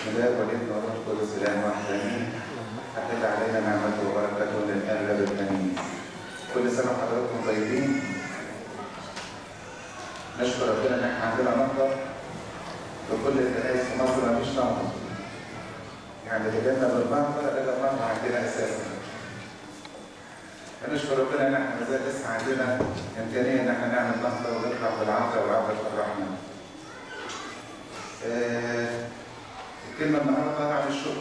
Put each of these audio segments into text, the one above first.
الله والابن والروح القدس اله واحد امين احل علينا نعمته وبركاته للان لابد امين كل سنه وحضراتكم طيبين نشكر ربنا ان احنا عندنا نهضه في كل الكنائس في مصر مفيش نهضه يعني اللي جالنا بالنهضه لقى النهضه عندنا اساسا فنشكر ربنا ان احنا ما زال لسه عندنا امكانيه ان احنا نعمل نهضه ونفرح بالعذراء والعذراء تفرحنا. آه الكلمه النهارده عن الشكر.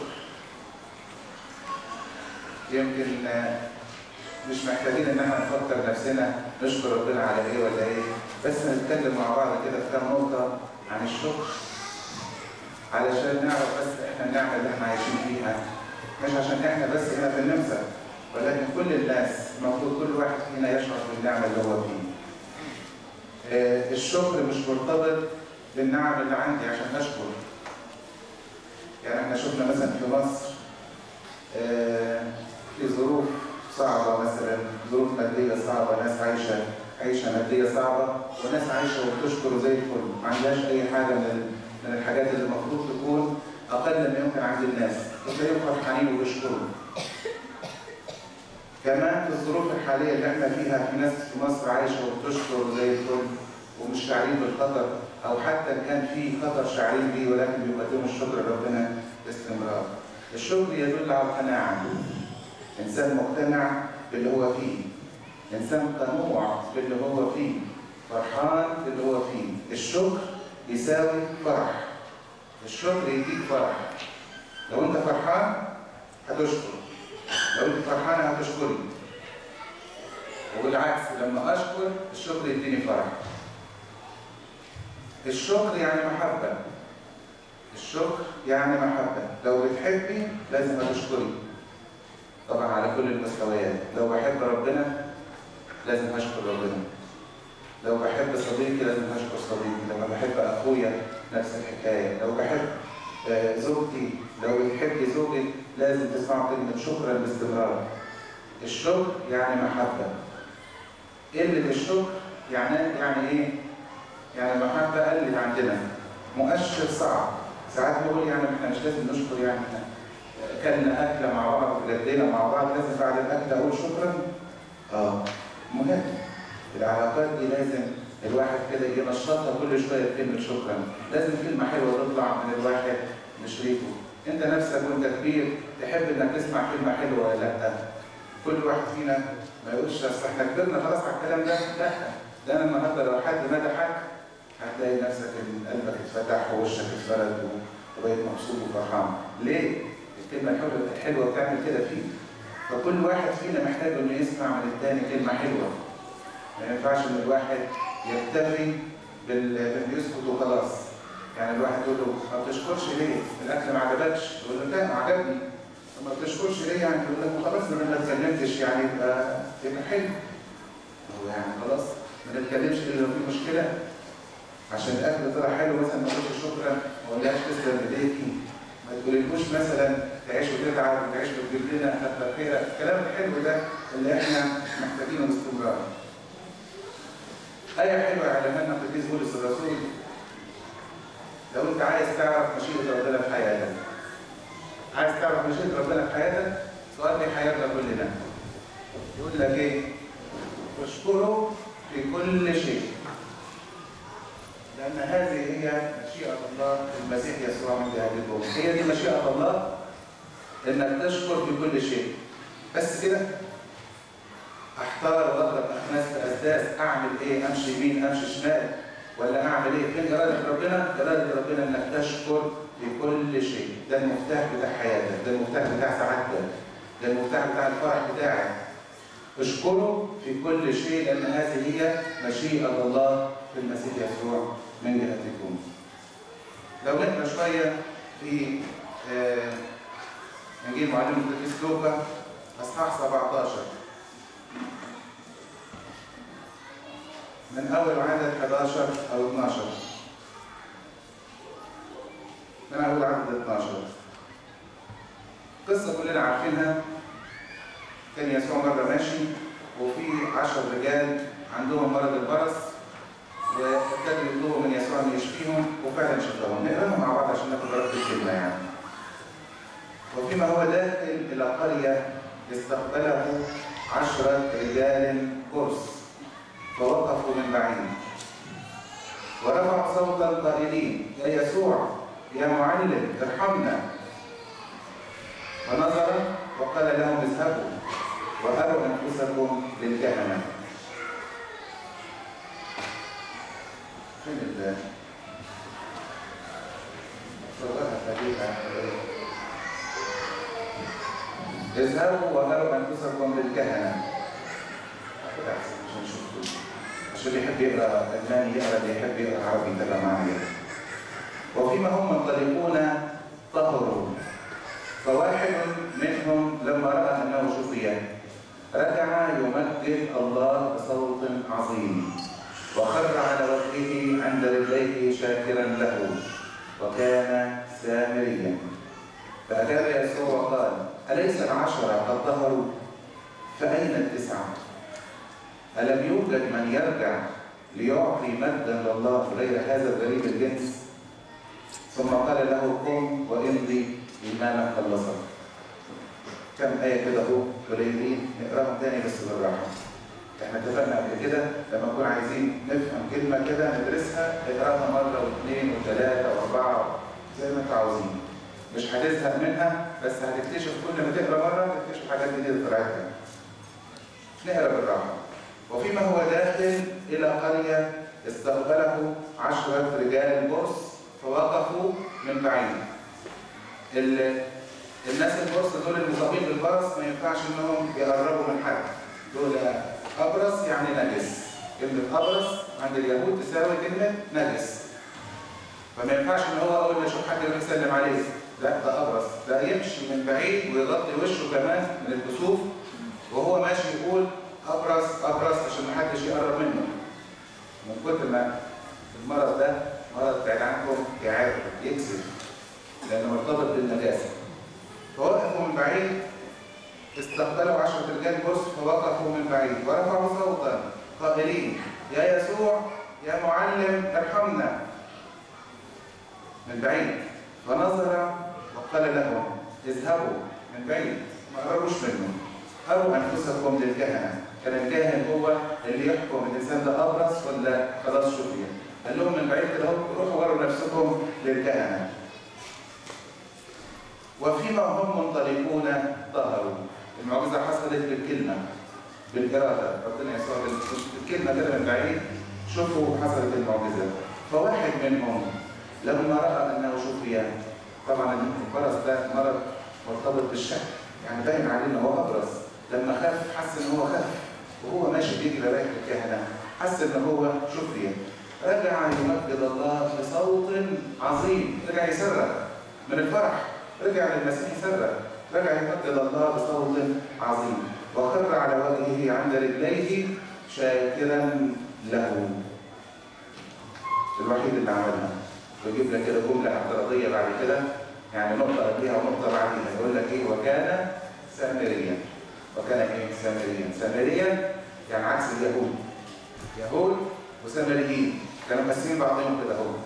يمكن آه مش محتاجين ان احنا نفكر نفسنا نشكر ربنا على ايه ولا ايه بس نتكلم مع بعض كده في كام نقطه عن الشكر علشان نعرف بس احنا النعمه اللي احنا عايشين فيها مش عشان احنا بس هنا في النمسا ولكن كل الناس المفروض كل واحد فينا يشعر بالنعمه اللي هو فيه. آه الشكر مش مرتبط بالنعم اللي عندي عشان اشكر. يعني احنا شفنا مثلا في مصر آه في ظروف صعبه مثلا ظروف ماديه صعبه ناس عايشه عيشه ماديه صعبه وناس عايشه وبتشكر زي الفل ما عندهاش اي حاجه من من الحاجات اللي المفروض تكون اقل ما يمكن عند الناس وتلاقيهم فرحانين وبيشكروا. كمان في الظروف الحاليه اللي احنا فيها في ناس في مصر عايشه وبتشكر زي الفل ومش شاعرين بالخطر او حتى كان في خطر شاعرين بيه ولكن بيقدموا الشكر لربنا باستمرار. الشكر يدل على القناعه. انسان مقتنع باللي هو فيه. انسان قنوع باللي هو فيه. فرحان باللي هو فيه. الشكر يساوي فرح. الشكر يديك فرح. لو انت فرحان هتشكر. لو انت فرحانه هتشكري وبالعكس لما اشكر الشكر يديني فرح الشكر يعني محبه الشكر يعني محبه لو بتحبي لازم هتشكري طبعا على كل المستويات لو بحب ربنا لازم هشكر ربنا لو بحب صديقي لازم هشكر صديقي لما بحب اخويا نفس الحكايه لو بحب زوجتي لو بتحبي زوجك لازم تسمعوا كلمة شكرا باستمرار. الشكر يعني محبة. قلة الشكر يعني يعني إيه؟ يعني المحبة قلت عندنا. مؤشر صعب. ساعات بقول يعني احنا مش لازم نشكر يعني احنا اكلنا اكله مع بعض وتغدينا مع بعض لازم بعد الاكل اقول شكرا؟ اه مهم. العلاقات دي لازم الواحد كده ينشطها كل شويه بكلمه شكرا، لازم كلمه حلوه تطلع من الواحد لشريكه، انت نفسك وانت كبير تحب انك تسمع كلمه حلوه ولا لا؟ كل واحد فينا ما يقولش اصل احنا كبرنا خلاص على الكلام ده، لا ده انا النهارده لو حد مدحك هتلاقي نفسك ان قلبك اتفتح ووشك اتفرد وبقيت مبسوط وفرحان، ليه؟ الكلمه الحلوه الحلوه بتعمل كده فيك. فكل واحد فينا محتاج انه يسمع من الثاني كلمه حلوه. ما ينفعش ان الواحد يكتفي بانه يسكت وخلاص. يعني الواحد يقول له ما بتشكرش ليه؟ الاكل ما عجبكش؟ يقول له لا عجبني. ما بتشكرش ليه؟ يعني يقول لك خلاص ما ما اتكلمتش يعني يبقى يبقى حلو. هو يعني خلاص ما نتكلمش الا لو في مشكله عشان الاكل طلع حلو مثلا ما تقولش شكرا ما اقولهاش تسلم ايديكي ما تقوليلهوش مثلا تعيش وتتعب وتعيش وتجيب لنا كتر خيرك الكلام الحلو ده اللي احنا محتاجينه باستمرار. آية حلوة يعلمها لنا القديس بولس الرسول لو أنت عايز تعرف مشيئة ربنا في حياتك عايز تعرف مشيئة ربنا في حياتك سؤال لي حياتنا كلنا يقول لك إيه؟ اشكره في كل شيء لأن هذه هي مشيئة الله في المسيح يسوع من هذه هي دي مشيئة الله إنك تشكر في كل شيء بس كده احتار واضرب اخناس في اسداس اعمل ايه امشي يمين امشي شمال ولا اعمل ايه فين اراده ربنا اراده ربنا انك تشكر في كل شيء ده المفتاح بتاع حياتك ده المفتاح بتاع سعادتك ده المفتاح بتاع الفرح بتاعك اشكره في كل شيء لان هذه هي مشيئه الله في المسيح يسوع من جهتكم لو نقرا شويه في آه انجيل معلم القديس لوقا اصحاح 17 من أول عدد 11 أو 12 من أول عدد 12 قصة كلنا عارفينها كان يسوع مرة ماشي وفي عشر رجال عندهم مرض البرص وابتدوا يطلبوا من يسوع انه يشفيهم وفعلا شفاهم نقراها مع بعض عشان ناخد بركة الكلمة يعني وفيما هو داخل إلى قرية استقبله عشرة رجال كرس فوقفوا من بعيد ورفعوا صوتا قائلين يا يسوع يا معلم ارحمنا فنظر وقال لهم اذهبوا وأروا أنفسكم للكهنة فين ال صورها خفيفة اذهبوا وأروا أنفسكم للكهنة كده أحسن عشان نشوف عشان اللي يحب يقرأ ألماني يقرأ اللي يحب يقرأ عربي يتابع معايا وفيما هم منطلقون طهروا فواحد منهم لما رأى أنه شفي ركع يمجد الله بصوت عظيم وخر على وجهه عند رجليه شاكرا له وكان سامريا فأجاب يسوع وقال أليس العشرة قد طهروا فأين التسعة ألم يوجد من يرجع ليعطي مجدا لله غير هذا الغريب الجنس ثم قال له قم وامضي إيمانك خلصك كم آية كده اهو قليلين نقراهم تاني بس بالراحة احنا اتفقنا قبل كده لما نكون عايزين نفهم كلمة كده ندرسها نقراها مرة واثنين وثلاثة وأربعة زي ما انتوا عاوزين مش هتزهق منها بس هتكتشف كل ما تقرا مرة تكتشف حاجات جديدة طلعت لك. نقرا بالراحة وفيما هو داخل إلى قرية استقبله عشرة رجال برص فوقفوا من بعيد ال- الناس البرص دول المصابين بالبرص ما ينفعش انهم يقربوا من حد دول ابرص يعني نجس كلمه ابرص عند اليهود تساوي كلمه نجس فما ينفعش ان هو اول ما يشوف حد يروح يسلم عليه لا ده ابرص ده يمشي من بعيد ويغطي وشه كمان من الكسوف وهو ماشي يقول ابرص ابرص عشان ما حدش يقرب منه من كتر ما المرض ده مرض بعيد عنكم يعرف يكسب لانه مرتبط بالنجاسه فوقفوا من بعيد استقبلوا عشرة رجال برص فوقفوا من بعيد ورفعوا صوتا قائلين يا يسوع يا معلم ارحمنا من بعيد فنظر وقال لهم اذهبوا من بعيد ما قربوش منه أروا أنفسكم للكهنة كان الكاهن هو اللي يحكم الإنسان ده أبرص ولا خلاص شفي قال لهم من بعيد كده روحوا وروا نفسكم للكهنة وفيما هم منطلقون طهروا المعجزة حصلت بالكلمة بالإرادة ربنا يسوع بالكلمة كده من بعيد شوفوا حصلت المعجزة فواحد منهم لما رأى أنه شفي طبعا البرص ده مرض مرتبط بالشك يعني باين عليه ان هو ابرص لما خاف حس ان هو خاف وهو ماشي بيجري رايح الكهنه حس ان هو شفي رجع يمجد الله بصوت عظيم رجع يصرخ من الفرح رجع للمسيح يصرخ رجع يمجد الله بصوت عظيم وخر على وجهه عند رجليه شاكرا له الوحيد اللي عملها ويجيب لك كده جمله اعتراضيه بعد كده يعني نقطه قبلها ونقطه بعدها يقول لك ايه وكان سامريا وكان ايه سامريا سامريا يعني عكس اليهود يهود وسامريين كانوا مقسمين بعضهم كده اهو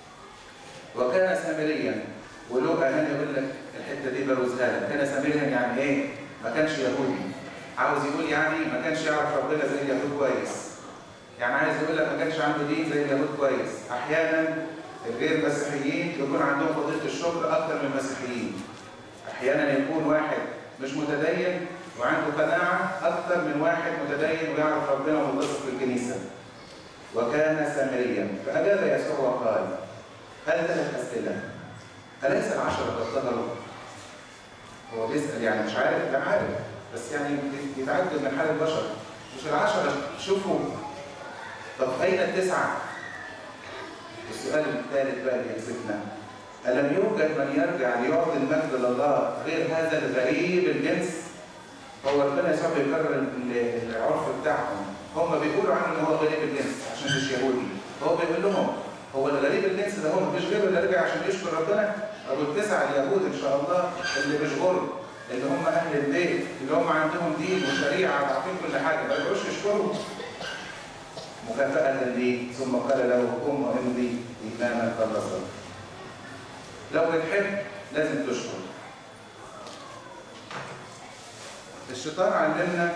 وكان سامريا ولوقا هنا يقول لك الحته دي بروزها لك كان سامريا يعني ايه ما كانش يهودي عاوز يقول يعني ما كانش يعرف ربنا زي اليهود كويس يعني عايز يقول لك ما كانش عنده دين زي اليهود كويس احيانا الغير مسيحيين يكون عندهم فضيله الشكر اكثر من المسيحيين احيانا يكون واحد مش متدين وعنده قناعه اكثر من واحد متدين ويعرف ربنا ومتصل بالكنيسه وكان سامريا فاجاب يسوع وقال هل ثلاث اسئله اليس العشره قد ظهروا هو بيسال يعني مش عارف لا عارف بس يعني يتعجب من حال البشر مش العشره شوفوا طب اين التسعه السؤال الثالث بقى اللي يكسفنا ألم يوجد من يرجع ليعطي المجد لله غير هذا الغريب الجنس؟ هو ربنا يسوع بيكرر ال- العرف بتاعهم، هم بيقولوا عنه ان هو غريب الجنس عشان مش يهودي، هو بيقول لهم هو الغريب الجنس ده هو مفيش غيره اللي رجع عشان يشكر ربنا؟ أبو التسعة اليهود إن شاء الله اللي مش غرب، اللي هم أهل البيت، اللي هم عندهم دين وشريعة وعارفين كل حاجة، ما يرجعوش يشكروا. مكافأة لي ثم قال له قم وامضي إيمانا خلصا لو بتحب لازم تشكر الشيطان علمنا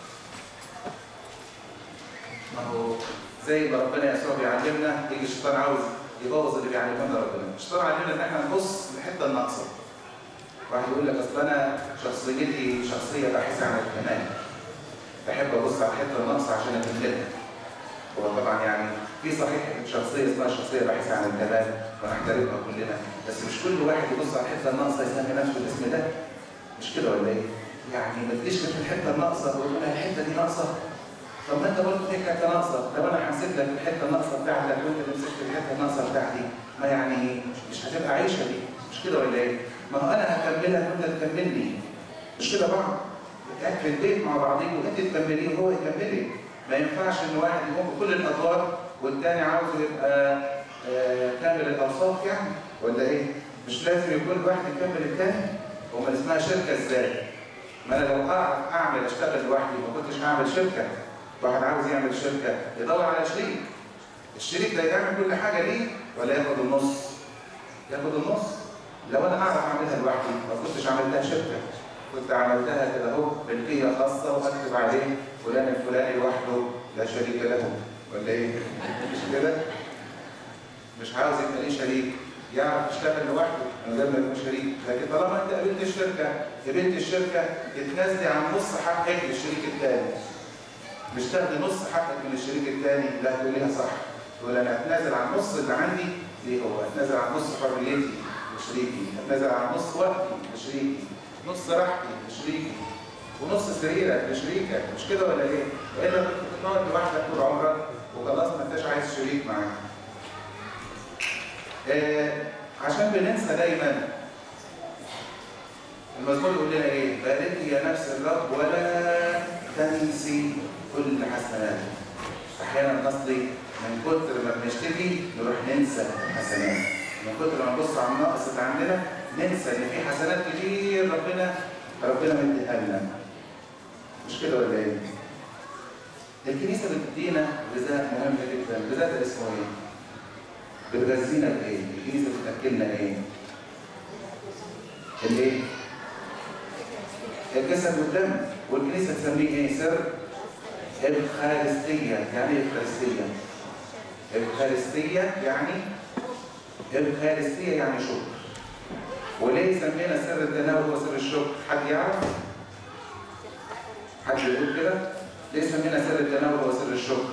ما هو زي ما ربنا يسوع بيعلمنا يجي الشيطان عاوز يبوظ اللي بيعلمنا ربنا الشيطان علمنا ان احنا نبص للحته الناقصه واحد يقول لك اصل انا شخصيتي شخصيه باحثه عن الكمال بحب ابص على الحته الناقصه عشان اكملها هو طبعا يعني في صحيح شخصيه اسمها شخصيه باحثه عن الكمال ونحترمها كلنا بس مش كل واحد يبص على الحته الناقصه يسمي نفسه الاسم ده مش كده ولا ايه؟ يعني ما تجيش في الحته الناقصه وتقول لها الحته دي ناقصه طب ما انت برضه فيك حته ناقصه لو انا حسيت لك الحته الناقصه بتاعتك وانت اللي مسكت الحته الناقصه بتاعتي ما يعني مش هتبقى عيشه دي مش كده ولا ايه؟ ما هو انا هكملها وانت تكملني مش كده بعض قاعد في البيت مع بعضيكم وانت تكمليه وهو يكملك ما ينفعش ان واحد يقوم بكل الادوار والتاني عاوز يبقى آه كامل الاوصاف يعني ولا ايه؟ مش لازم يكون واحد يكمل التاني امال اسمها شركه ازاي؟ ما انا لو اعرف اعمل اشتغل لوحدي ما كنتش هعمل شركه واحد عاوز يعمل شركه يدور على شريك الشريك ده يعمل كل حاجه ليه ولا ياخد النص؟ ياخد النص لو انا اعرف اعملها لوحدي ما كنتش عملتها شركه كنت عملتها كده اهو ملكيه خاصه واكتب عليه فلان الفلاني لوحده لا شريك له ولا ايه؟ مش كده؟ مش عاوز يبقى ليه شريك يعرف يشتغل لوحده من غير ما يكون شريك لكن طالما انت قابلت الشركه قبلت الشركه تتنازلي عن نص حقك للشريك الثاني مش تاخدي نص حقك من الشريك الثاني لا تقوليها صح تقول انا اتنازل عن نص اللي عندي ليه هو اتنازل عن نص حريتي لشريكي اتنازل عن نص وقتي لشريكي نص راحتي لشريكي ونص سريرك لشريكك مش كده ولا ايه؟ والا كنت تقعد لوحدك طول عمرك وخلاص ما انتش عايز شريك معاك. آه عشان بننسى دايما المزمور يقول لنا ايه؟ باركي يا نفس الرب ولا تنسي كل حسناته. احيانا نصلي من كتر ما بنشتكي نروح ننسى الحسنات. من كتر ما نبص على الناقص اللي عندنا ننسى ان في حسنات كتير ربنا ربنا مديها لنا. مش كده ولا ايه؟ الكنيسه بتدينا غذاء مهم جدا، الغذاء ده اسمه ايه؟ بتغذينا بايه؟ الكنيسه بتاكلنا ايه؟ الايه؟ الجسد والدم والكنيسه تسميه ايه؟ سر الخارستيه، يعني ايه الخارستيه؟ الخارستيه يعني الخارستيه يعني شكر. وليه سمينا سر التناول وسر الشكر؟ حد يعرف؟ حد يقول كده؟ ليه سمينا سر التناول وسر الشكر؟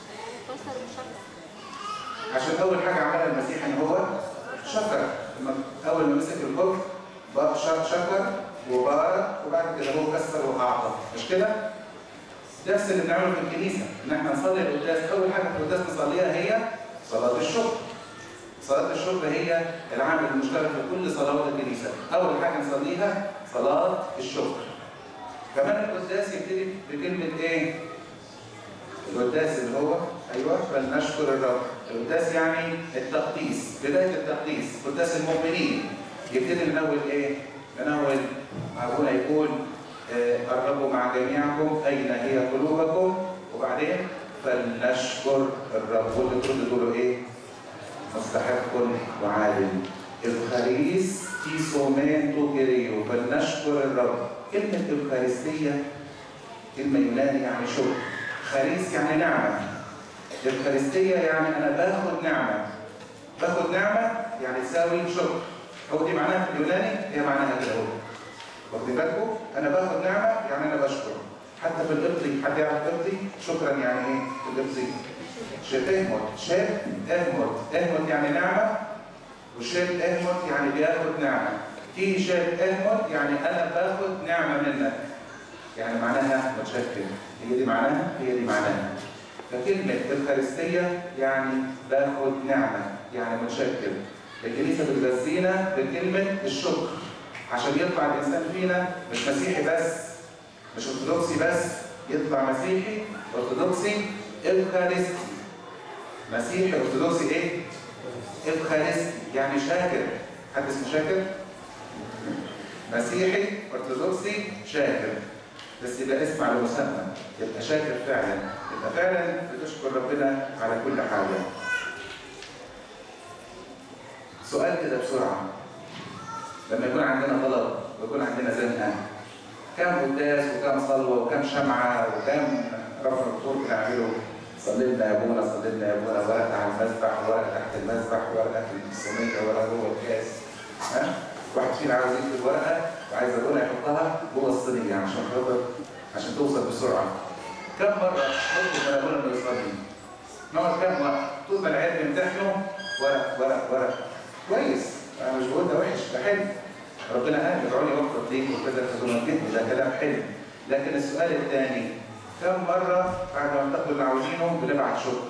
عشان اول حاجه عملها المسيح ان هو شكر اول ما مسك الخبز بقى شكر وبارك وبعد كده هو كسر واعطى مش كده؟ نفس اللي بنعمله في الكنيسه ان احنا نصلي القداس اول حاجه في القداس نصليها هي صلاه الشكر صلاه الشكر هي العامل المشترك في كل صلوات الكنيسه اول حاجه نصليها صلاه الشكر كمان القداس يبتدي بكلمه ايه؟ القداس اللي هو ايوه فلنشكر الرب القداس يعني التقديس بدايه التقديس قداس المؤمنين يبتدي من اول ايه؟ من اول ابونا يقول آه الرب مع جميعكم اين هي قلوبكم وبعدين فلنشكر الرب واللي ترد تقولوا ايه؟ مستحق وعادل الخريس تيسومنتو كيريو فلنشكر الرب كلمه الخارستيه كلمه يوناني يعني شكر خريس يعني نعمة الخارستية يعني أنا باخد نعمة باخد نعمة يعني تساوي شكر هو دي معناها في اليوناني هي معناها كده اهو واخدين بالكم أنا باخد نعمة يعني أنا بشكر حتى في القبطي حد يعرف قبطي شكرا يعني إيه في القبطي شيء اهمت شيء اهمت اهمت يعني نعمة وشيء اهمت يعني بياخد نعمة في شيء اهمت يعني أنا باخد نعمة منك يعني معناها متشكر هي دي معناها هي دي معناها فكلمة الخارستية يعني باخد نعمة يعني متشكر الكنيسة بتغذينا بكلمة الشكر عشان يطلع الإنسان فينا مش مسيحي بس مش أرثوذكسي بس يطلع مسيحي أرثوذكسي إفخارستي مسيحي أرثوذكسي إيه؟ إفخارستي يعني شاكر حد اسمه شاكر؟ مسيحي أرثوذكسي شاكر بس يبقى اسم على مسمى يبقى شاكر فعلا يبقى فعلا بتشكر ربنا على كل حاجه سؤال كده بسرعه لما يكون عندنا طلب ويكون عندنا زنقه كام قداس وكام صلوه وكام شمعه وكام رفع الطور بنعمله صلينا يا ابونا صلينا يا ابونا ورقه على المذبح ورقه تحت المذبح ورقه في الصينيه ورقه جوه الكاس ها واحد فينا عاوز يكتب الورقه وعايز ابونا يحطها جوه الصينيه عشان خاطر عشان توصل بسرعه كم مره نطلب من ابونا انه يصلي نقعد كام وقت طول ما العيال بيمتحنوا ورق ورق ورق كويس انا مش بقول ده وحش ده حلو ربنا قال ادعوا لي وقت ليك وكذا تكونوا كده ده كلام حلو لكن السؤال الثاني كم مرة بعد ما بناخد اللي عاوزينه بنبعت شكر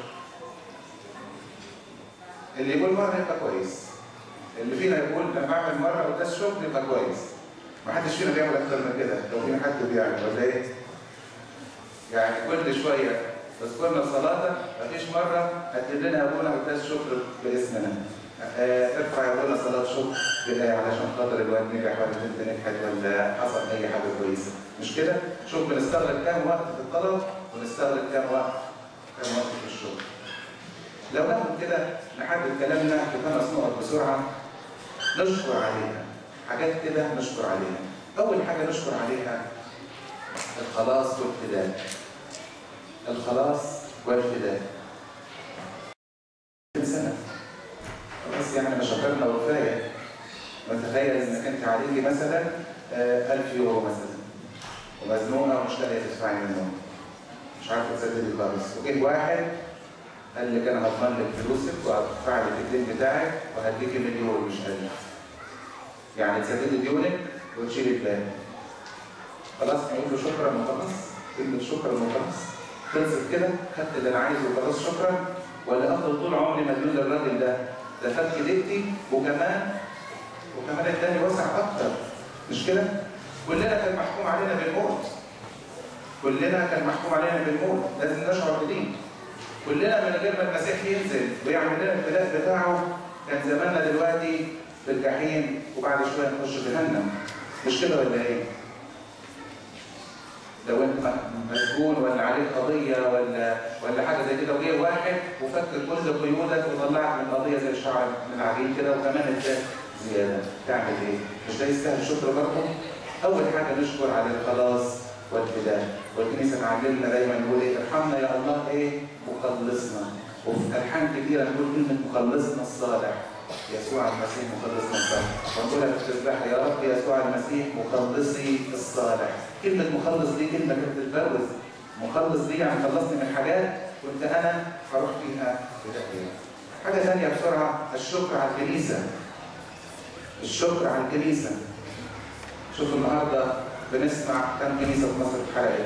اللي يقول مرة يبقى كويس اللي فينا يقول لما اعمل مرة قداس شكر يبقى كويس ما حدش فينا بيعمل اكتر من كده لو فينا حد بيعمل ولا ايه؟ يعني كل شوية تذكرنا صلاتك مفيش مرة هتجيب لنا ابونا قداس شكر باسمنا آه، ارفع يا ابونا صلاة شكر بالله علشان خاطر الواد نجح ولا البنت نجحت ولا حصل اي حاجة كويسة مش كده؟ شوف بنستغرق كام وقت في الطلب ونستغرق كام وقت كام وقت في الشغل. لو ناخد كده نحدد كلامنا في خمس نقط بسرعة نشكر عليها حاجات كده نشكر عليها. أول حاجة نشكر عليها الخلاص والفداء. الخلاص والفداء. سنة خلاص يعني ما شكرنا وكفاية. وتخيل انك انت عليكي مثلا آه، 1000 يورو مثلا ومزنوقه ومش لاقيه تدفعي منهم مش عارفه تسددي خالص وجه واحد قال لك انا هضمن لك فلوسك وهدفع لك الدين بتاعك وهديكي مليون مش ألف يعني تسددي ديونك وتشيلي الباقي خلاص نقول له شكرا وخلاص كلمة شكرا وخلاص خلصت كده خدت اللي انا عايزه وخلاص شكرا ولا افضل طول عمري مديون للراجل ده ده فك ديتي وكمان وكمان اداني وسع اكتر مش كده؟ كلنا كان محكوم علينا بالموت كلنا كان محكوم علينا بالموت لازم نشعر بدي كلنا من غير ما المسيح ينزل ويعمل لنا الفداء بتاعه كان زماننا دلوقتي في الجحيم وبعد شويه نخش جهنم مش كده ولا ايه؟ لو انت مسجون ولا عليك قضيه ولا ولا حاجه زي كده وجه واحد وفك كل قيودك وطلعك من قضيه زي الشعر من العجين كده وكمان اداك زياده تعمل ايه؟ مش ده يستاهل شكر برضه؟ اول حاجه نشكر على الخلاص والفداء والكنيسه تعلمنا دايما نقول ايه ارحمنا يا الله ايه مخلصنا وفي الحان كثيره نقول كلمه مخلصنا الصالح يسوع المسيح مخلصنا الصالح ونقولها في التسبيح يا رب يسوع المسيح مخلصي الصالح كلمه مخلص دي كلمه كانت تتبرز مخلص دي يعني خلصني من حاجات كنت انا هروح فيها بدايه حاجه ثانيه بسرعه الشكر على الكنيسه الشكر على الكنيسه شوف النهارده بنسمع كم كنيسه في مصر اتحرقت.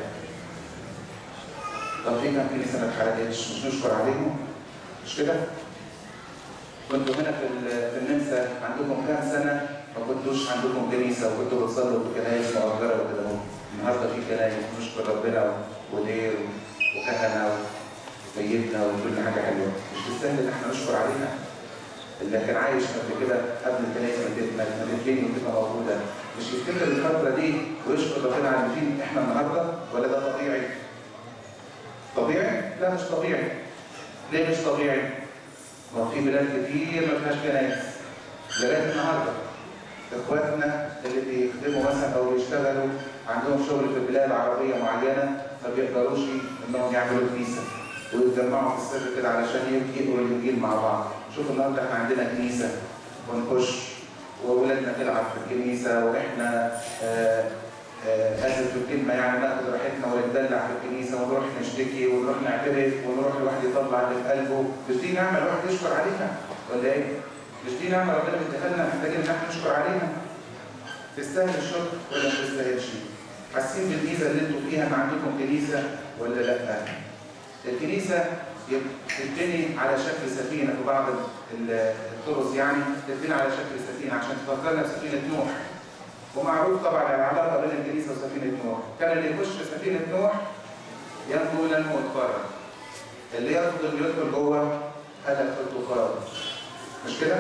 طب في كم كنيسه ما اتحرقتش مش نشكر عليهم؟ مش كده؟ كنتوا هنا في ال- في النمسا عندكم كام سنه ما كنتوش عندكم كنيسه وكنتوا بتصلوا في كنايس مؤجره وكده اهو. النهارده في كنايس نشكر ربنا ودير وكهنه وسيدنا وكل حاجه حلوه مش تستاهل ان احنا نشكر عليها؟ اللي كان عايش قبل كده قبل الكنائس ما تت- ما تتبني وتبقى موجوده مش يفتكر الفتره دي ويشكر ربنا على اللي فيه احنا النهارده ولا ده طبيعي؟ طبيعي؟ لا مش طبيعي. ليه مش طبيعي؟ ما هو في بلاد كتير ما فيهاش كنائس لغايه النهارده اخواتنا اللي بيخدموا مثلا او بيشتغلوا عندهم شغل في بلاد عربيه معينه ما بيقدروش انهم يعملوا كنيسه ويتجمعوا في السر كده علشان يقروا الانجيل مع بعض شوف النهارده احنا عندنا كنيسه ونخش واولادنا تلعب في الكنيسه واحنا آه آه اسف في الكلمه يعني ناخد راحتنا ونتدلع في الكنيسه ونروح نشتكي ونروح نعترف ونروح الواحد يطلع اللي في قلبه مش دي نعمه الواحد يشكر عليها ولا ايه؟ مش دي نعمه ربنا مديها لنا محتاجين ان احنا نشكر عليها تستاهل الشكر ولا ما تستاهلش؟ حاسين بالميزه اللي انتوا فيها ما عندكم كنيسه ولا لا؟ الكنيسه تتبني على شكل سفينه في بعض ال- الطرز يعني تتبني على شكل سفينه عشان تفكرنا بسفينه نوح ومعروف طبعا العلاقه بين الكنيسه وسفينه نوح كان اللي يخش في سفينه نوح ينجو الى الموت بره اللي يرفض انه يدخل جوه هلك في الطوفان مش كده؟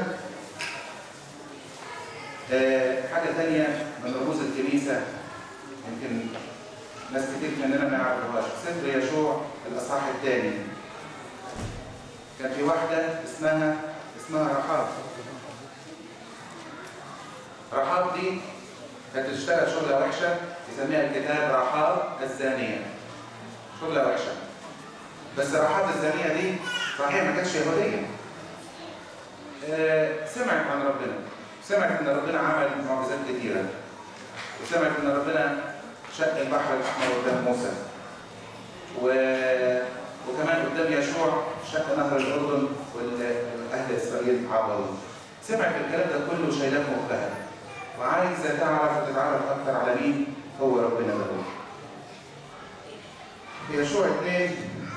آه حاجه ثانيه من رموز الكنيسه يمكن ناس كتير مننا ما يعرفوهاش سفر يشوع الاصحاح الثاني كان في واحده اسمها اسمها رحاب رحاب دي كانت تشتغل شغلة وحشة يسميها الكتاب رحاب الزانية شغلة وحشة بس رحاب الزانية دي صحيح ما كانتش يهودية آه، سمعت عن ربنا سمعت ان ربنا عمل معجزات كثيرة وسمعت ان ربنا شق البحر الاحمر قدام موسى و... وكمان قدام يشوع شق نهر الاردن واهل اسرائيل عبروا سمعت الكلام ده كله شايلاه في مخها وعايزه تعرف وتتعرف اكثر على مين هو ربنا ده هو في يشوع اثنين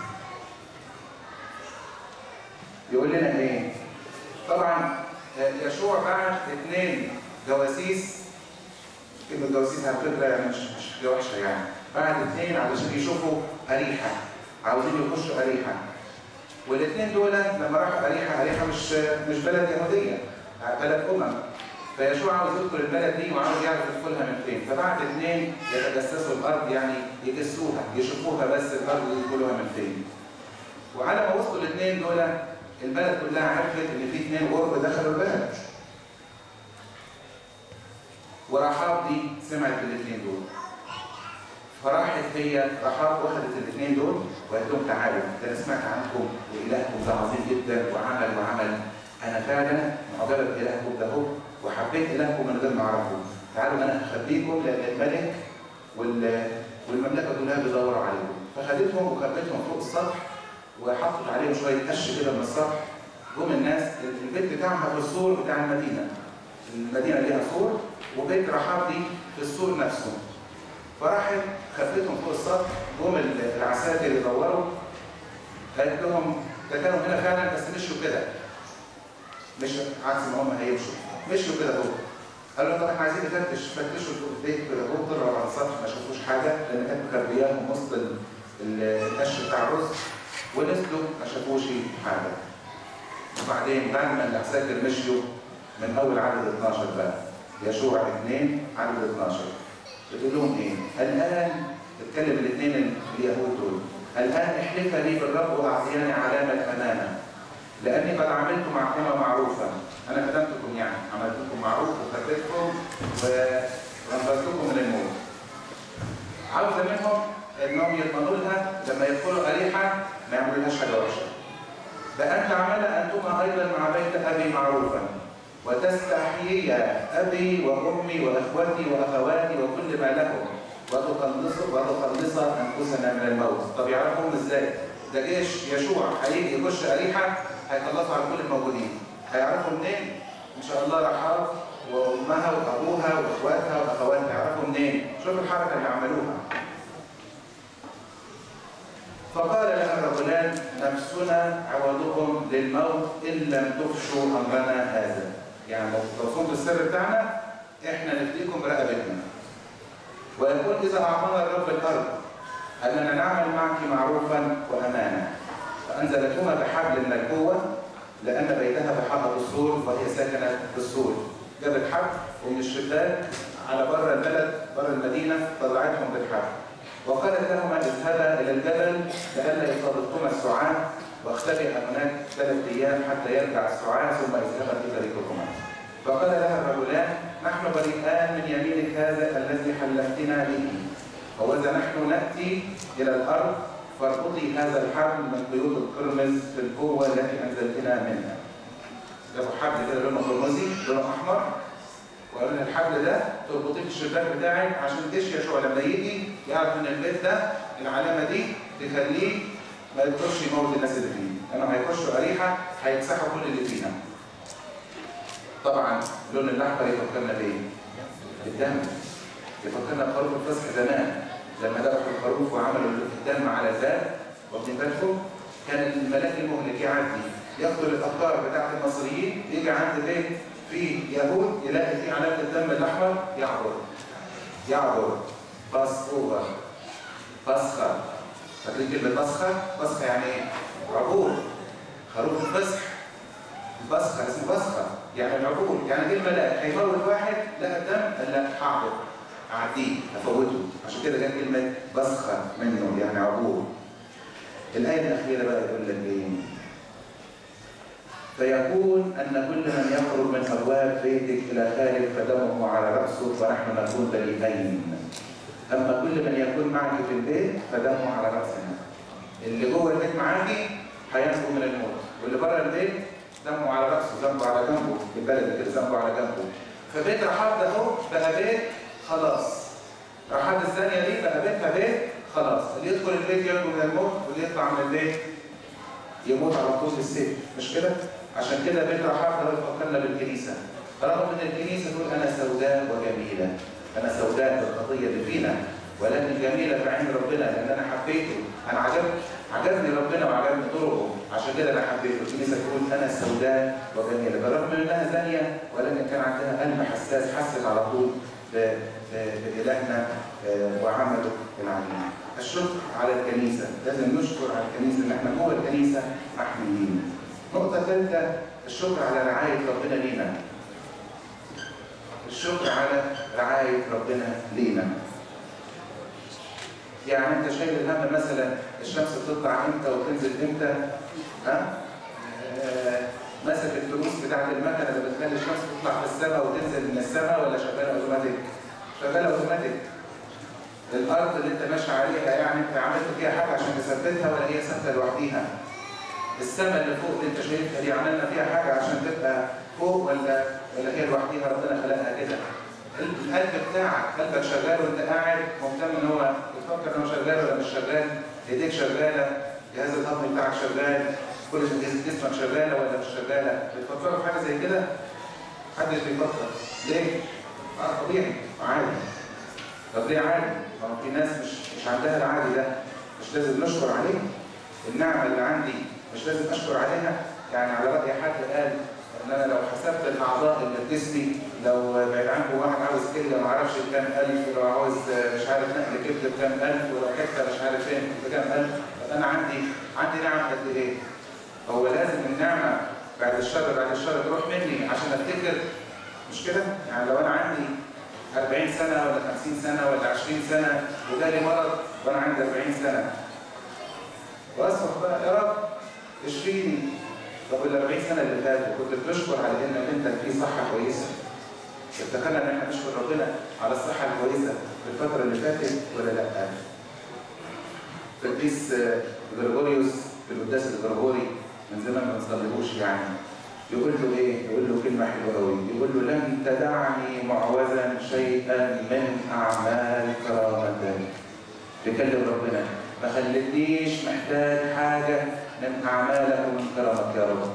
يقول لنا ايه؟ طبعا يشوع بعت اثنين جواسيس كلمة جواسيس على فكرة يعني مش مش حاجة وحشة يعني بعت اثنين علشان يشوفوا أريحة عاوزين يخشوا أريحة والاثنين دول لما راحوا أريحة أريحة مش مش بلد يهودية بلد أمم فيشوع عاوز يدخل البلد دي وعاوز يعرف يدخلها من فين فبعت اثنين يتجسسوا الأرض يعني يجسوها يشوفوها بس الأرض يدخلوها من فين وعلى ما وصلوا الاثنين دول البلد كلها عرفت ان في اثنين غرب دخلوا البلد ورحاب دي سمعت بالاثنين دول فراحت هي رحاب واخدت الاثنين دول وقالت لهم تعالوا ده انا سمعت عنكم والهكم ده عظيم جدا وعمل وعمل انا فعلا معجبه بالهكم ده هو وحبيت الهكم من غير ما اعرفه تعالوا انا هخبيكم لان الملك وال... والمملكه كلها بيدوروا عليكم فخدتهم وخبتهم فوق السطح وحطت عليهم شويه قش كده من السطح جم الناس البيت بتاعها في السور بتاع المدينه المدينه ليها سور وبيت رحاب دي في السور نفسه فراحت خفتهم فوق السطح جم العساكر يدوروا قالت لهم ده كانوا هنا فعلا بس مشوا كده مش عكس ما هم هيمشوا مشوا كده اهو قالوا لهم طب احنا عايزين نفتش فتشوا البيت كده اهو طلعوا على السطح ما شافوش حاجه لان كانت مخبياهم وسط القش بتاع الرز ونزلوا ما شافوش حاجه وبعدين بعد ما العساكر مشيوا من اول عدد 12 بقى يشوع اثنين عدد 12 بتقول لهم ايه؟ الان تتكلم الاثنين اليهود دول الان احلف لي بالرب واعطياني علامه امانه لاني قد عملت معكم معروفا انا خدمتكم يعني عملت لكم معروف وخدتكم ونظرتكم من الموت عاوزه منهم انهم يضمنوا لها لما يدخلوا اريحه ما يعملولهاش حاجه وحشه فان تعمل انتما ايضا مع بيت ابي معروفا وتستحييا ابي وامي واخوتي واخواتي وكل ما لهم وتخلص وتخلص انفسنا من الموت طب يعرفهم ازاي؟ ده جيش يشوع هيجي يخش اريحه هيخلصوا على كل الموجودين هيعرفوا منين؟ ان شاء الله رحاب وامها وابوها واخواتها واخواتها يعرفوا منين؟ شوفوا الحركه اللي عملوها فقال لها الرجلان نفسنا عوضكم للموت ان لم تفشوا امرنا هذا يعني لو صمتوا السر بتاعنا احنا نفديكم برقبتنا ويقول اذا اعطانا الرب الارض اننا نعمل معك معروفا وامانا فانزلتهما بحبل من القوه لان بيتها بحائط السور وهي ساكنه في السور جابت حبل ومن الشباك على بره البلد بره المدينه طلعتهم بالحبل وقالت لهما اذهبا الى الجبل لئلا يصادقكما السعاة واختبئا هناك ثلاث ايام حتى يرجع السعاة ثم يذهبا في طريقكما. فقال لها الرجلان نحن بريئان من يمينك هذا الذي حلفتنا به. وإذا نحن ناتي الى الارض فاربطي هذا الحبل من قيود القرمز في القوه التي انزلتنا منها. جابوا حبل كده لونه قرمزي لونه احمر وقالوا لنا الحبل ده تربطيه في الشباك بتاعك عشان الجيش يشوع لما يجي يعرف ان البيت ده العلامه دي تخليه ما يقدرش يموت الناس اللي فيه لانه هيخشوا اريحه هيكسحوا كل اللي فيها. طبعا اللون الاحمر يفكرنا بايه؟ بالدم يفكرنا بخروف الفصح زمان لما ذبحوا الخروف وعملوا الدم على الباب واخدين بالكم كان الملاك المهلك يعدي ياخد الافكار بتاعت المصريين يجي عند بيت في يهود يلاقي فيه علامه الدم الاحمر يعبر يعبر باسكوفا بسخه فاكرين كلمه بسخه؟ بسخه يعني ايه؟ عبور خروف الفصح البسخه اسمه بسخه يعني العبور يعني ايه الملاك هيموت واحد لقى الدم قال لا هعبر اعديه افوته عشان كده جت كلمه بسخه منه يعني عبور الايه الاخيره بقى يقول لك ايه؟ فيكون أن كل من يخرج من أبواب بيتك إلى خارج فدمه على رأسه ونحن نكون بريئين أما كل من يكون معك في البيت فدمه على رأسنا اللي جوه البيت معاكي هينجو من الموت واللي بره البيت دمه على رأسه ذنبه على جنبه بالبلد كده ذنبه على جنبه فبيت رحاب ده اهو بقى بيت خلاص رحاب الثانية دي بقى بيتها بيت خلاص اللي يدخل البيت ينجو من الموت واللي يطلع من البيت يموت على طول في السجن مش كده؟ عشان كده بيت رحاب ده بيفكرنا بالكنيسة رغم ان الكنيسة تقول انا سوداء وجميلة انا سوداء بالخطية اللي فينا ولكن جميلة في عين ربنا لان انا حبيته انا عجبت عجبني ربنا وعجبني طرقه عشان كده انا حبيته الكنيسة تقول انا سوداء وجميلة بالرغم من انها زانية ولكن كان عندها قلب حساس حست على طول بإلهنا وعمله العظيم الشكر على الكنيسة لازم نشكر على الكنيسة ان احنا جوه الكنيسة محميين نقطة ثالثة الشكر على رعاية ربنا لينا الشكر على رعاية ربنا لينا يعني انت شايل الهم مثلا الشمس بتطلع امتى وتنزل امتى ها آه ماسك الفلوس بتاعت المكنه اللي بتخلي الشمس تطلع في السماء وتنزل من السماء ولا شغاله اوتوماتيك؟ شغاله اوتوماتيك الارض اللي انت ماشي عليها يعني انت عملت فيها حاجه عشان تثبتها ولا هي ثابته لوحديها؟ السماء اللي فوق اللي انت شايفها دي عملنا فيها حاجه عشان تبقى فوق ولا ولا هي لوحديها ربنا خلقها كده القلب بتاعك قلبك شغال وانت قاعد مهتم ان هو بتفكر ان هو شغال ولا مش شغال ايديك شغاله جهاز الهضمي بتاعك شغال كل جسمك شغاله ولا مش شغاله بتفكروا في حاجه زي كده محدش بيفكر ليه؟ اه طبيعي عادي طب ليه عادي؟ ما في ناس مش مش عندها العادي ده مش لازم نشكر عليه النعمه اللي عندي مش لازم اشكر عليها يعني على راي حد قال ان انا لو حسبت الاعضاء اللي في جسمي لو بعيد عنكم واحد عاوز كليه ما اعرفش بكام الف ولو عاوز مش عارف نقل كبد بكام الف ولو حته مش عارف فين بكام الف انا عندي عندي نعم قد ايه؟ هو لازم النعمه بعد الشر بعد الشر تروح مني عشان افتكر مش كده؟ يعني لو انا عندي 40 سنه ولا 50 سنه ولا 20 سنه وجالي مرض وانا عندي 40 سنه واصرخ بقى يا رب اشفيني طب ال 40 سنه اللي فاتوا كنت بتشكر على انك انت في صحه كويسه افتكرنا ان احنا نشكر ربنا على الصحه الكويسه في الفتره اللي فاتت ولا لا؟ القديس جرجوريوس في القداس الجرجوري من زمان ما نصليهوش يعني يقول له ايه؟ يقول له كلمه حلوه قوي يقول له لن تدعني معوزا شيئا من اعمال كرامتك بيكلم ربنا ما خلتنيش محتاج حاجه من اعمالك ومن كرمك يا رب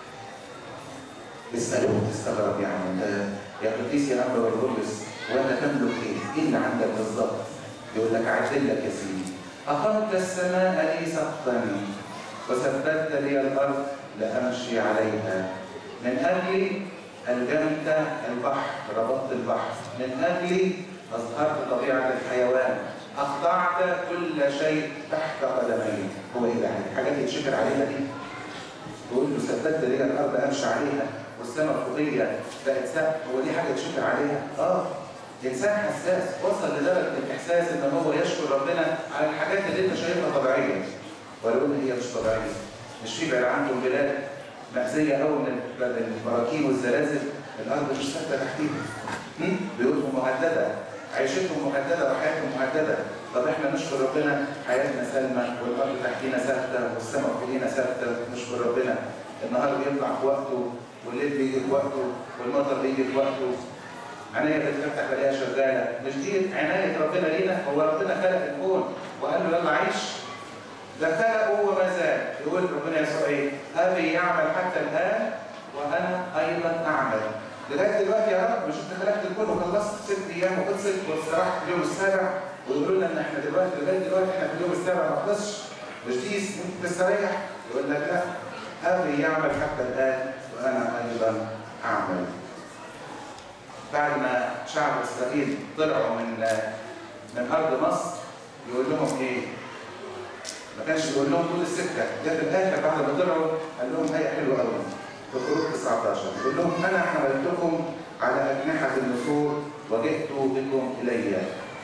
اساله تستغرب يعني انت يا قديس يا عم بولس وانا تملك ايه؟ ايه اللي عندك بالظبط؟ يقول لك اعدل لك يا سيدي اقمت السماء لي سقفا وثبتت لي الارض لامشي عليها من اجلي الجمت البحر ربطت البحر من اجلي اظهرت طبيعه الحيوان اخضعت كل شيء تحت قدمي هو ايه ده حاجات يتشكر عليها دي تقول له ثبتت لي الارض امشي عليها والسماء فوقيه بقت سقف هو دي حاجه تشكر عليها اه انسان حساس وصل لدرجه الاحساس ان هو يشكر ربنا على الحاجات اللي انت شايفها طبيعيه ولو ان هي مش طبيعيه مش في بعد عنكم بلاد مأذية قوي من البراكين والزلازل الارض مش ثابته تحتيهم بيوتهم مهدده عيشتهم مهدده وحياتهم مهدده طب احنا نشكر ربنا حياتنا سلمى والارض تحتينا ثابته والسماء فوقينا ثابته نشكر ربنا النهار بيطلع في وقته والليل بيجي في وقته والمطر بيجي في وقته عناية بتفتح بلاقيها شغالة مش دي عناية ربنا لينا هو ربنا خلق الكون وقال له يلا عيش ده خلقه وما زال يقول ربنا يسوع ايه أبي يعمل حتى الآن وأنا أيضا أعمل لغاية دلوقتي يا رب مش أنت خلقت الكون وخلصت ست أيام وخلصت واستراحت في اليوم السابع ويقولوا لنا إن إحنا دلوقتي لغاية دلوقتي إحنا في اليوم السابع ما خلصش مش دي أنت تستريح يقول لك لا أبي يعمل حتى الآن وأنا أيضا أعمل بعد ما شعب اسرائيل طلعوا من من ارض مصر يقول لهم ايه؟ ما كانش يقول لهم طول السكه ده في الاخر بعد ما طلعوا قال لهم هي حلوه قوي في خروج 19 يقول لهم انا حملتكم على اجنحه النسور وجئت بكم الي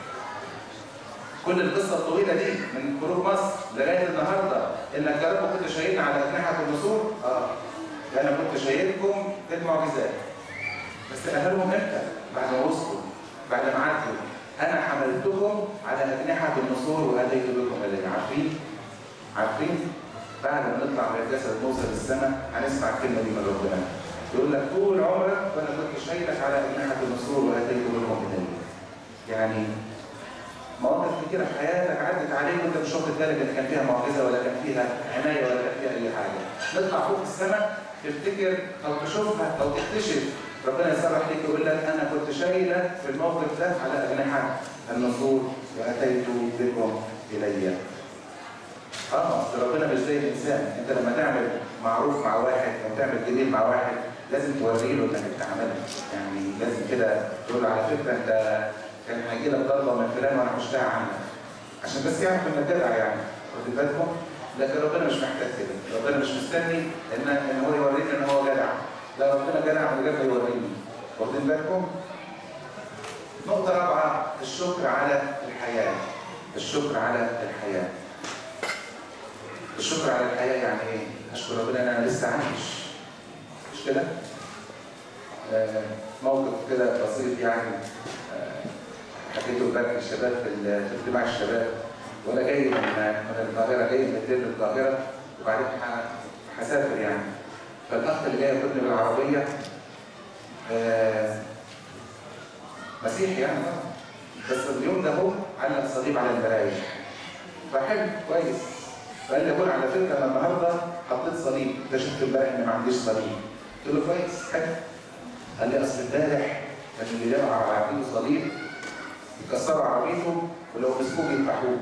كل القصه الطويله دي من خروج مصر لغايه النهارده انك يا رب كنت شايلنا على اجنحه النسور اه انا كنت شايلكم في المعجزات بس قالها لهم امتى؟ بعد ما وصلوا بعد ما عدوا انا حملتكم على اجنحه النسور واتيت بكم الي عارفين؟ عارفين؟ بعد ما نطلع من الجسد نوصل السماء هنسمع الكلمه دي من ربنا يقول لك طول عمرك وانا كنت شايلك على اجنحه النسور واتيت بكم الي يعني مواقف كتيرة في حياتك عدت عليك وانت مش واخد بالك ان كان فيها معجزة ولا كان فيها عناية ولا كان فيها أي حاجة. نطلع فوق السماء تفتكر أو تشوفها أو تكتشف ربنا يصرح ليك ويقول لك أنا كنت شايلك في الموقف ده على أجنحة النصور وأتيت بكم إلي. اه أصل ربنا مش زي الإنسان، أنت لما تعمل معروف مع واحد أو تعمل جميل مع واحد لازم توري له إنك بتعملها، يعني لازم كده تقول له على فكرة أنت كان هيجي لك ضربه من فلان وانا مشتاق عنك عشان بس يعرف انك جدع يعني واخد بالكم لكن ربنا مش محتاج كده ربنا مش مستني ان ان هو يوريني ان هو جدع لا ربنا جدع من غير ما يوريني واخدين بالكم نقطة رابعة الشكر على الحياة الشكر على الحياة الشكر على الحياة يعني ايه؟ اشكر ربنا ان انا لسه عايش مش كده؟ آه موقف كده بسيط يعني حكيته امبارح للشباب في في اجتماع الشباب وانا جاي من من القاهره جاي من الدير القاهره وبعدين هسافر يعني فالاخ اللي جاي ياخدني بالعربيه آه مسيحي يعني بس اليوم ده هو علق صليب على المرايه فحلو كويس فقال لي ابونا على فكره انا النهارده حطيت صليب اكتشفت امبارح ان ما عنديش صليب قلت له كويس حلو قال لي اصل امبارح كان اللي جاب على عقيده صليب يكسروا عربيته ولو مسكوه يذبحوه.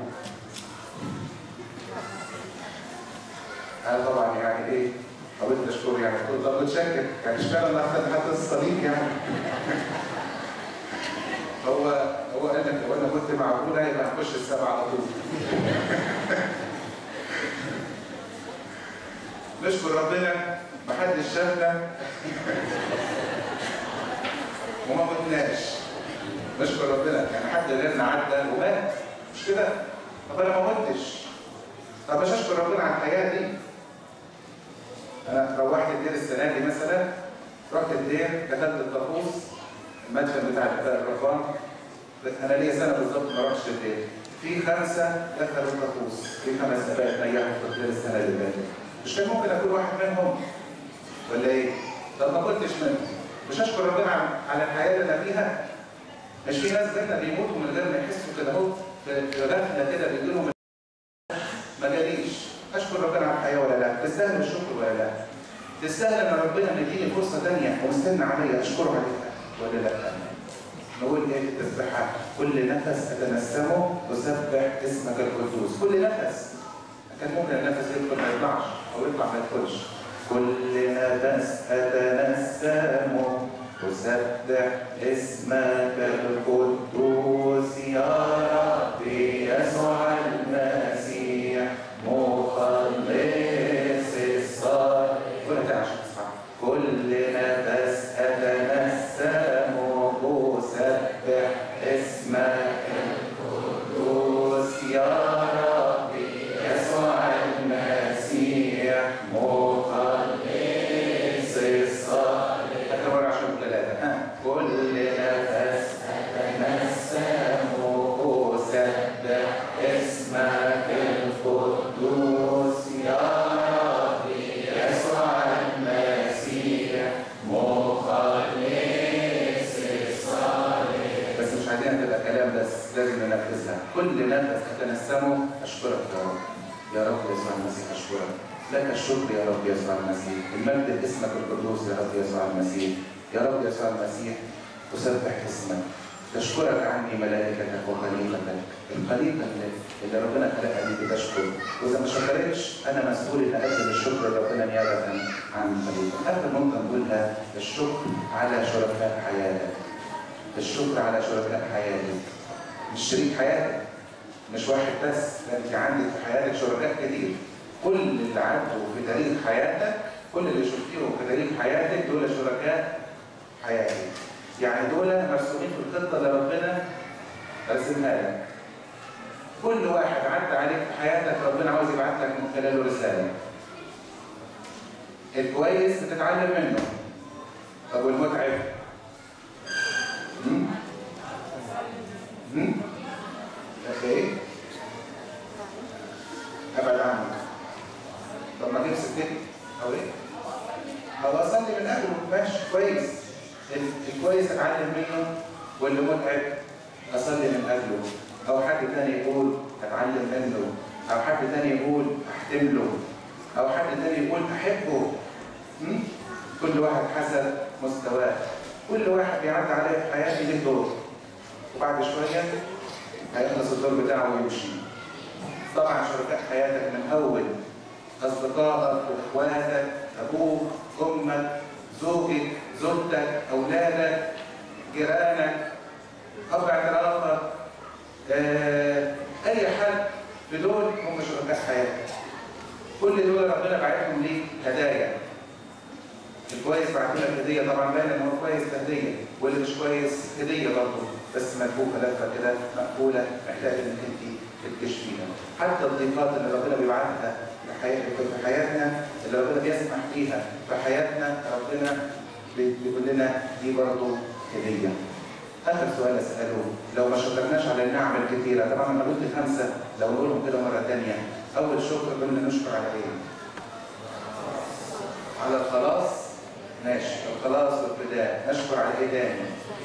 انا طبعا يعني ايه حاولت اشكره يعني قلت طب متشكر يعني اشمعنى انا اخدت حتى الصليب يعني هو هو قال لك لو انا كنت مع ابونا يبقى هخش السبعه على طول نشكر ربنا محدش شافنا وما متناش نشكر ربنا يعني حد غيرنا عدى ومات مش كده طب انا ما متش طب مش اشكر ربنا على الحياه دي انا روحت الدير السنه دي مثلا رحت الدير دخلت الطقوس المدفن بتاع الاباء الرهبان انا ليا سنه بالظبط ما رحتش الدير في خمسه دخلوا الطقوس في خمس اباء نيحوا في الدير السنه اللي فاتت مش كان ممكن اكون واحد منهم ولا ايه؟ طب ما كنتش منهم مش اشكر ربنا على الحياه اللي انا فيها مش في ناس بينا بيموتوا من غير ما يحسوا كده اهو في غفله كده بيجي لهم ما جاليش اشكر ربنا على الحياه ولا لا تستاهل الشكر ولا لا تستاهل ان ربنا مديني فرصه ثانيه ومستنى عليا اشكره عليها ولا لا نقول ايه في التسبيحه كل نفس اتنسمه اسبح اسمك القدوس كل نفس كان ممكن النفس يدخل ما يطلعش او يطلع ما يدخلش كل نفس اتنسمه أسبح اسمك القدوس يا ربي يسوع المسيح مخلص الصالح كل تعشق كل نفس أتنسم أسبح اسمك القدوس يا ربي يسوع المسيح مخلص الصالح أكبر عشان ثلاثة كل نفس أتنسم أسبح اسمك القدوس يا ربي يسوع المسيح مخلص الصالح بس مش عايزين تبقى كلام بس لازم ننفذها كل نفس أتنسمه أشكرك يا رب يا رب يسوع المسيح أشكرك لك الشكر يا رب يسوع المسيح المجد لاسمك القدوس يا رب يسوع المسيح يا رب يسوع المسيح أسبح اسمك تشكرك عني ملائكتك وخليقتك الخليقة اللي, اللي ربنا خلقها دي بتشكر وإذا ما شكرتش أنا مسؤول إن أقدم الشكر لربنا نيابة عن الخليقة آخر نقطة نقولها الشكر على شركاء حياتك الشكر على شركاء حياتك مش شريك حياتك مش واحد بس لا انت عندك في حياتك شركاء كتير كل اللي عدوا في تاريخ حياتك كل اللي شفتيهم في تاريخ حياتك دول شركاء حياتك يعني دول مرسومين في الخطه اللي ربنا رسمها لك كل واحد عدى عليك في حياتك ربنا عاوز يبعت لك من خلاله رساله الكويس بتتعلم منه طب والمتعب هم؟ هم؟ ايه ابعد عنه طب ما اجيب سكتي او ايه او اصلي من اجله ماشي كويس ال- الكويس اتعلم منه واللي متعب اصلي من اجله او حد تاني يقول اتعلم منه او حد تاني يقول احتم له او حد تاني يقول احبه م? كل واحد حسب مستواه كل واحد بيعدي عليه في حياته ليه دور وبعد شويه هيخلص الدور بتاعه ويمشي طبعا شركاء حياتك من اول اصدقائك واخواتك ابوك امك زوجك زوجتك اولادك جيرانك اب اعترافك آه، اي حد في دول هم شركاء حياتك كل دول ربنا باعتهم ليك هدايا الكويس بعت لك هديه طبعا باين ان هو كويس هديه واللي مش كويس هديه برضه بس ملفوفه لفه كده مقفوله محتاج انك انت تكتشفيها حتى الضيقات اللي ربنا بيبعتها لحياتك في حياتنا اللي ربنا بيسمح فيها في حياتنا ربنا بي- بيقول لنا دي برضه هديه اخر سؤال اساله لو ما شكرناش على النعم الكثيره طبعا انا قلت خمسه لو نقولهم كده مره ثانيه اول شكر قلنا نشكر على ايه؟ على الخلاص ماشي الخلاص والفداء نشكر على ايه تاني؟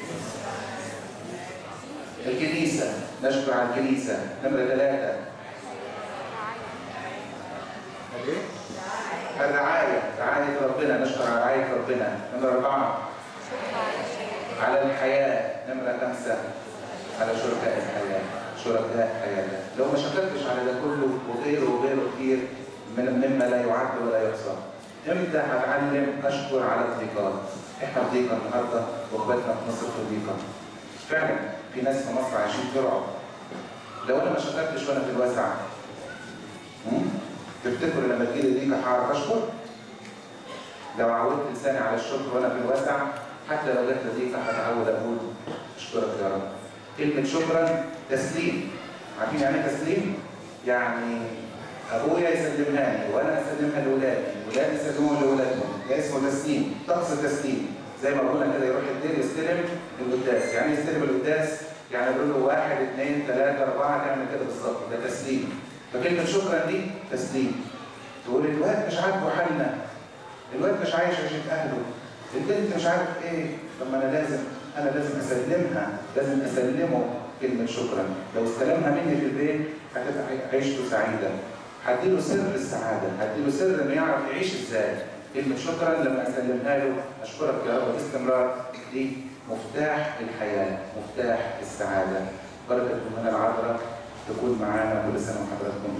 الكنيسة نشكر على الكنيسة نمرة ثلاثة ايه؟ الرعاية رعاية ربنا نشكر على رعاية ربنا نمرة أربعة على الحياة نمرة خمسة على شركاء الحياة شركاء حياتك لو ما شكرتش على ده كله وغيره وغيره كتير من مما لا يعد ولا يحصى امتى هتعلم اشكر على الضيقات احنا في ضيقه النهارده واخواتنا في مصر في ضيقه فعلا في ناس في مصر عايشين في رعب لو انا ما شكرتش وانا في الواسع هم؟ تفتكروا لما تجيلي ضيقه هعرف اشكر لو عودت لساني على الشكر وانا في الواسع حتى لو جت لي ضيقه هتعود اقول اشكرك يا رب كلمه شكرا تسليم عارفين يعني ايه تسليم؟ يعني ابويا يسلمها لي وانا اسلمها لاولادي ولادي يسلموها لاولادهم ده اسمه تسليم طقس تسليم زي ما ابونا كده يروح الدير يستلم القداس يعني إيه يستلم القداس يعني يقول له واحد اثنين ثلاثه اربعه تعمل كده بالظبط ده تسليم فكلمه شكرا دي تسليم تقول الواد مش عاجبه حالنا الواد مش عايش عيشه اهله البنت مش عارف ايه طب ما انا لازم انا لازم اسلمها لازم اسلمه كلمه شكرا لو استلمها مني في البيت هتبقى عيشته سعيده هديله سر السعاده هديله سر انه يعرف يعيش ازاي كلمه شكرا لما اسلمها له اشكرك يا رب باستمرار دي مفتاح الحياه مفتاح السعاده بركه من العذراء تكون معانا كل سنه وحضراتكم